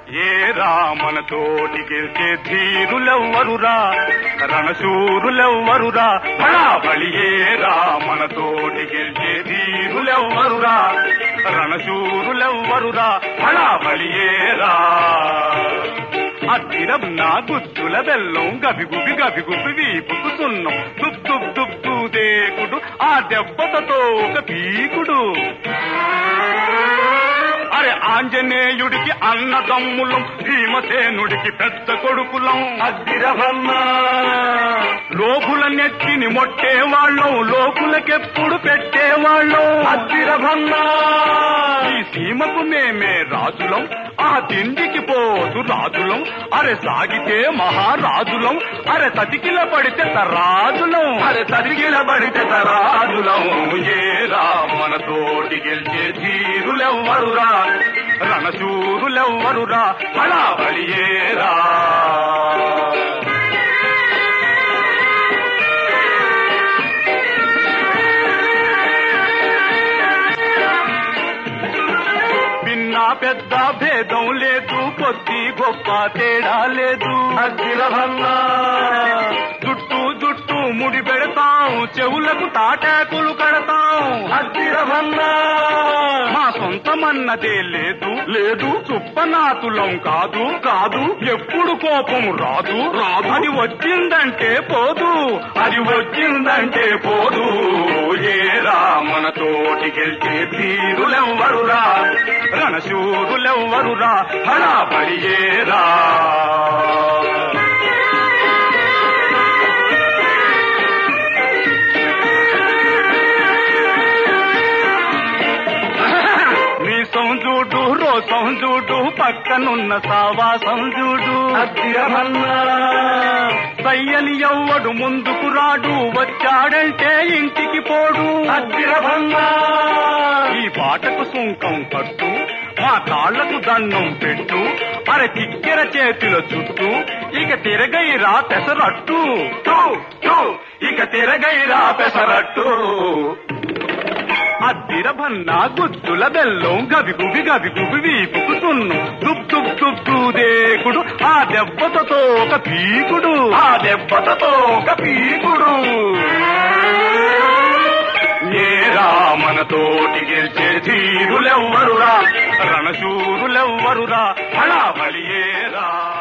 ఏరా మన తోటి గెలిచే ధీరులెవ్వరురా రణశూరులెవ్వరురా బళాబళి ఏరా మన తోటి గెలిచే ధీరులెవ్వరురా రణశూరులెవ్వరురా బళాబళి ఏరా అద్దిరం నా గుత్తుల బెల్లం గబిగుబి గబిగుబి వీపుకు సున్నం దుబ్ దుబ్ దుబ్ దూదేకుడు ఆ దెబ్బతతో ఒక పీకుడు అరే ఆంజనేయుడికి అన్నదమ్ములం భీమసేనుడికి పెద్ద కొడుకులం అద్దిరవన్నా లోకుల నెత్తిని మొట్టేవాళ్ళం లోకులకెప్పుడు పెట్టేవాళ్ళం అద్దిరవన్నా ఈ సీమకు మేమే రాజులం ఆ తిండికి పోదు రాజులం అరే సాగితే మహారాజులం అరే తతికిల పడితే తరాజులం అరే తతికిల పడితే తరాజులం ఏరా మన తోటి గెలిచే ధీరులెవ్వరురా రణశూరులెవ్వరురా బళాబలి ఏరా పిన్నా పెద్ద భేదం లేదు కొద్ది గొప్ప తేడా లేదు అగ్గిరహన్నా జుట్టు జుట్టు ముడి పెడతాం చెవులకు తాటాకులు కడతాం అగ్గిరహన్నా మా సొంతమన్నదే లేదు లేదు చుప్పనాతులం కాదు కాదు ఎప్పుడు కోపం రాదు రాదు అది వచ్చిందంటే పోదు అది వచ్చిందంటే పోదు ఏరా మన తోటి గెలిచే తీరులెవ్వరురా రణశూరులెవ్వరురా హడాబడి ఏరా నీ సంజూడు రో సంజూడు పక్కనున్న సావా సంజూడు సయ్యని ఎవ్వడు ముందుకు రాడు వచ్చాడంటే ఇంటికి పోడు ఈ పాటకు సుంకం కట్టు మా కాళ్లకు దండం పెట్టు అర చిక్కెర చేతుల చుట్టూ ఇక తిరగైరా పెసరట్టు టూ, టూ, ఇక తిరగైరా పెసరట్టు అద్దిరభన్న గుద్దుల బెల్లం గబిగుబి గబిగుబి వీపుకు సున్ను దుబ్ దుబ్ దుబ్ దూదేకుడు ఆ దెబ్బతతో ఒక పీకుడు ఆ దెబ్బతతో ఒక పీకుడు ఏరా మన తోటి గెలిచే ధీరులెవ్వరురా రణశూరులెవ్వరురా హడాబలి ఏరా